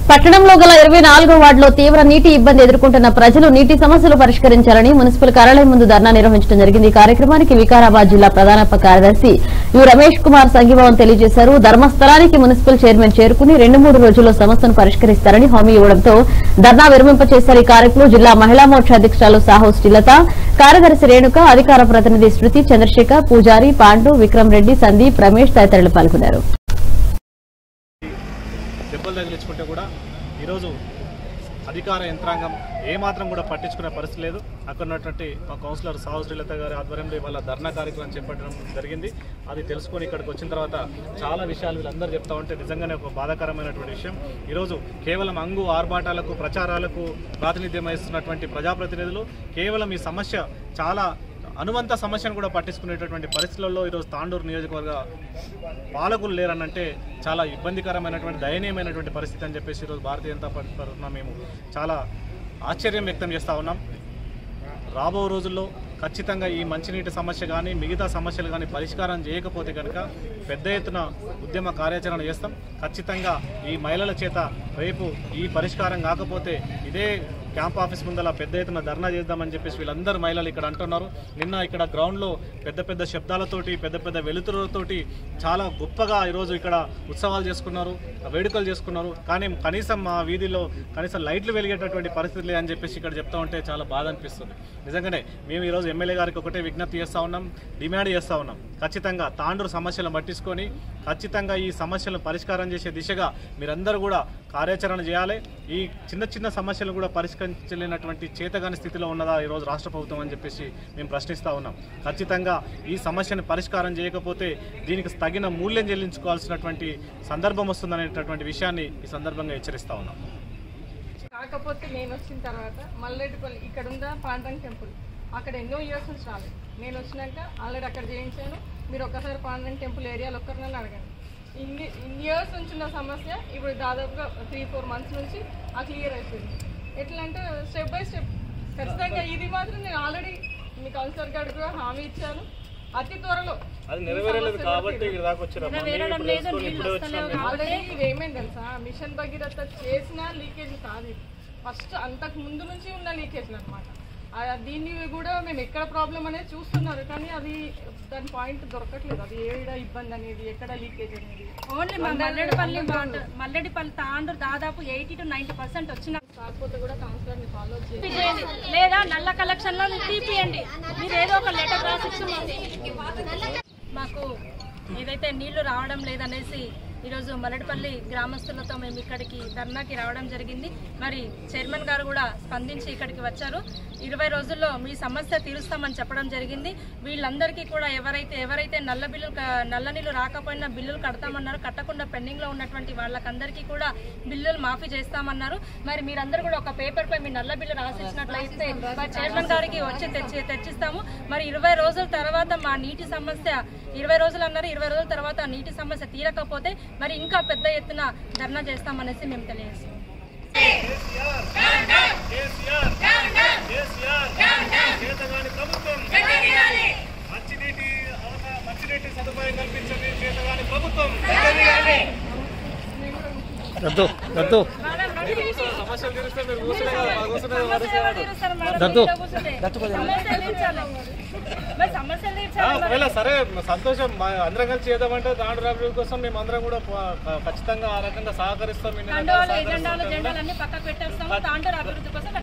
పట్టణంలో గల ఇరవై నాలుగో వార్డులో తీవ్ర నీటి ఇబ్బంది ఎదుర్కొంటున్న ప్రజలు నీటి సమస్యలు పరిష్కరించాలని మున్సిపల్ కార్యాలయం ముందు ధర్నా నిర్వహించడం జరిగింది ఈ కార్యక్రమానికి వికారాబాద్ జిల్లా ప్రధాన కార్యదర్శి యు రమేష్ కుమార్ సంఘీభావం తెలియజేశారు ధర్మస్థలానికి మున్సిపల్ చైర్మన్ చేరుకుని రెండు మూడు రోజుల్లో సమస్యను పరిష్కరిస్తారని హామీ ఇవ్వడంతో ధర్నా విరమింపచేశారు ఈ కార్యక్రమంలో జిల్లా మహిళా మోర్చా అధ్యక్షురాలు సాహు శ్రీలత కార్యదర్శి రేణుక అధికార ప్రతినిధి శృతి చంద్రశేఖర్ పూజారి పాండు విక్రమ్ రెడ్డి సందీప్ రమేష్ తదితరులు పాల్గొన్నారు దెబ్బలు తగిలించుకుంటే కూడా ఈరోజు అధికార యంత్రాంగం ఏమాత్రం కూడా పట్టించుకునే పరిస్థితి లేదు అక్కడ ఉన్నటువంటి మా కౌన్సిలర్ సాహు శ్రీలత గారి ఆధ్వర్యంలో ఇవాళ ధర్నా కార్యక్రమం చేపట్టడం జరిగింది అది తెలుసుకొని ఇక్కడికి వచ్చిన తర్వాత చాలా విషయాలు వీళ్ళందరూ చెప్తా ఉంటే నిజంగానే ఒక బాధాకరమైనటువంటి విషయం ఈరోజు కేవలం అంగు ఆర్భాటాలకు ప్రచారాలకు ప్రాతినిధ్యం వహిస్తున్నటువంటి ప్రజాప్రతినిధులు కేవలం ఈ సమస్య చాలా అనువంత సమస్యను కూడా పట్టించుకునేటటువంటి పరిస్థితులలో ఈరోజు తాండూరు నియోజకవర్గ పాలకులు లేరనంటే చాలా ఇబ్బందికరమైనటువంటి దయనీయమైనటువంటి పరిస్థితి అని చెప్పేసి ఈరోజు భారతీయ జనతా పార్టీ తరఫున మేము చాలా ఆశ్చర్యం వ్యక్తం చేస్తూ ఉన్నాం రాబో రోజుల్లో ఖచ్చితంగా ఈ మంచినీటి సమస్య కానీ మిగతా సమస్యలు కానీ పరిష్కారం చేయకపోతే కనుక పెద్ద ఎత్తున ఉద్యమ కార్యాచరణ చేస్తాం ఖచ్చితంగా ఈ మహిళల చేత రేపు ఈ పరిష్కారం కాకపోతే ఇదే క్యాంప్ ఆఫీస్ ముందల పెద్ద ఎత్తున ధర్నా చేద్దామని చెప్పేసి వీళ్ళందరూ మహిళలు ఇక్కడ అంటున్నారు నిన్న ఇక్కడ గ్రౌండ్లో పెద్ద పెద్ద శబ్దాలతోటి పెద్ద పెద్ద వెలుతురులతోటి చాలా గొప్పగా ఈరోజు ఇక్కడ ఉత్సవాలు చేసుకున్నారు వేడుకలు చేసుకున్నారు కానీ కనీసం మా వీధిలో కనీసం లైట్లు వెలిగేటటువంటి పరిస్థితి లేదని చెప్పేసి ఇక్కడ చెప్తా ఉంటే చాలా బాధ అనిపిస్తుంది నిజంగానే మేము ఈరోజు ఎమ్మెల్యే గారికి ఒకటే విజ్ఞప్తి చేస్తూ ఉన్నాం డిమాండ్ చేస్తూ ఉన్నాం ఖచ్చితంగా తాండూరు సమస్యలను పట్టించుకొని ఖచ్చితంగా ఈ సమస్యలను పరిష్కారం చేసే దిశగా మీరందరూ కూడా కార్యాచరణ చేయాలి ఈ చిన్న చిన్న సమస్యలు కూడా పరిష్కరించలేనటువంటి చేతగాని స్థితిలో ఉన్నదా ఈరోజు రాష్ట్ర ప్రభుత్వం అని చెప్పేసి మేము ప్రశ్నిస్తూ ఉన్నాం ఖచ్చితంగా ఈ సమస్యను పరిష్కారం చేయకపోతే దీనికి తగిన మూల్యం చెల్లించుకోవాల్సినటువంటి సందర్భం వస్తుందనేటటువంటి విషయాన్ని ఈ సందర్భంగా హెచ్చరిస్తా ఉన్నాం కాకపోతే నేను వచ్చిన తర్వాత మల్లెడ్డిపల్లి ఇక్కడ ఉందా పాండ్రంగ్ టెంపుల్ అక్కడ ఎన్నో ఇయర్స్ నుంచి రాలేదు నేను వచ్చినాక ఆల్రెడీ అక్కడ చేయించాను మీరు ఒక్కసారి పాండ్రంగ్ టెంపుల్ ఏరియాలో ఒక్కరినైనా అడగండి ఇన్ని ఇన్ని ఇయర్స్ నుంచి ఉన్న సమస్య ఇప్పుడు దాదాపుగా త్రీ ఫోర్ మంత్స్ నుంచి ఆ క్లియర్ అయిపోయింది ఎట్లా అంటే స్టెప్ బై స్టెప్ ఖచ్చితంగా ఇది మాత్రం నేను ఆల్రెడీ మీ కౌన్సిలర్ గారికి కూడా హామీ ఇచ్చాను అతి త్వరలో అది నెరవేరలేదు కాబట్టి ఇక్కడ దాకా వచ్చారు ఆల్రెడీ ఇది ఏమైంది తెలుసా మిషన్ భగీరథ చేసిన లీకేజ్ కాదు ఇది ఫస్ట్ అంతకు ముందు నుంచి ఉన్న లీకేజ్లు అనమాట దీన్ని కూడా మేము ఎక్కడ ప్రాబ్లం అనేది చూస్తున్నారు కానీ అది దాని పాయింట్ దొరకట్లేదు అది ఏడ ఇబ్బంది అనేది ఎక్కడ లీకేజ్ అనేది ఓన్లీ మా మల్లెడిపల్లి వాటర్ మల్లెడిపల్లి తాండ్రు దాదాపు ఎయిటీ టు నైన్టీ పర్సెంట్ వచ్చిన కాకపోతే కూడా కౌన్సిలర్ని ఫాలో చేయాలి చేయండి. లేదా నల్ల కలెక్షన్ లో తీపియండి మీరు ఏదో ఒక లెటర్ రాసి మాకు ఏదైతే నీళ్లు రావడం లేదనేసి ఈరోజు మల్లెడిపల్లి గ్రామస్తులతో మేము ఇక్కడికి ధర్నాకి రావడం జరిగింది మరి చైర్మన్ గారు కూడా స్పందించి ఇక్కడికి వచ్చారు ఇరవై రోజుల్లో మీ సమస్య తీరుస్తామని చెప్పడం జరిగింది వీళ్ళందరికీ కూడా ఎవరైతే ఎవరైతే నల్ల బిల్లులు క- నల్ల నీళ్లు రాకపోయినా బిల్లులు కడతామన్నారు కట్టకుండా పెండింగ్ లో ఉన్నటువంటి వాళ్ళకందరికీ కూడా బిల్లులు మాఫీ చేస్తామన్నారు మరి మీరందరూ కూడా ఒక పేపర్ పై మీ నల్ల బిల్లు రాసిచ్చినట్లయితే మరి చైర్మన్ గారికి వచ్చి తెచ్చి తెచ్చిస్తాము మరి ఇరవై రోజుల తర్వాత మా నీటి సమస్య ఇరవై రోజులు అన్నారు ఇరవై రోజుల తర్వాత ఆ నీటి సమస్య తీరకపోతే మరి ఇంకా పెద్ద ఎత్తున ధర్నా చేస్తామనేసి మేము తెలియజేస్తాం చేతగాని ప్రభుత్వం మంచినీటి అవస- మంచినీటి సదుపాయం కల్పించండి చేతగాని ప్రభుత్వం రద్దు రద్దు సమస్యలు తీరిస్తే మీరు కూర్చునే కదా, మా కూర్చునే కదా. సమస్య ఎవరు తీరుస్తారు మేడం? దత్తు. మీలో కూర్చుంటే. సమస్య తీర్చాలి. మరి సమస్యలు ఆ, తీర్చాలి మరి. ఒకవేళ సరే సంతోషం మా అందరం కలిసి చేద్దామంటే దాంట్లో అభివృద్ధి కోసం మేము అందరం కూడా ప- ఖచ్చితంగా ఆ రకంగా సహకరిస్తాం ఇన్ని రకాల కండువాలు సహకరిస్తాం ఎజెండాలు కూడా. జెండాలు అన్ని పక్కకు పెట్టేస్తాము తాండూరు అభివృద్ధి కోసం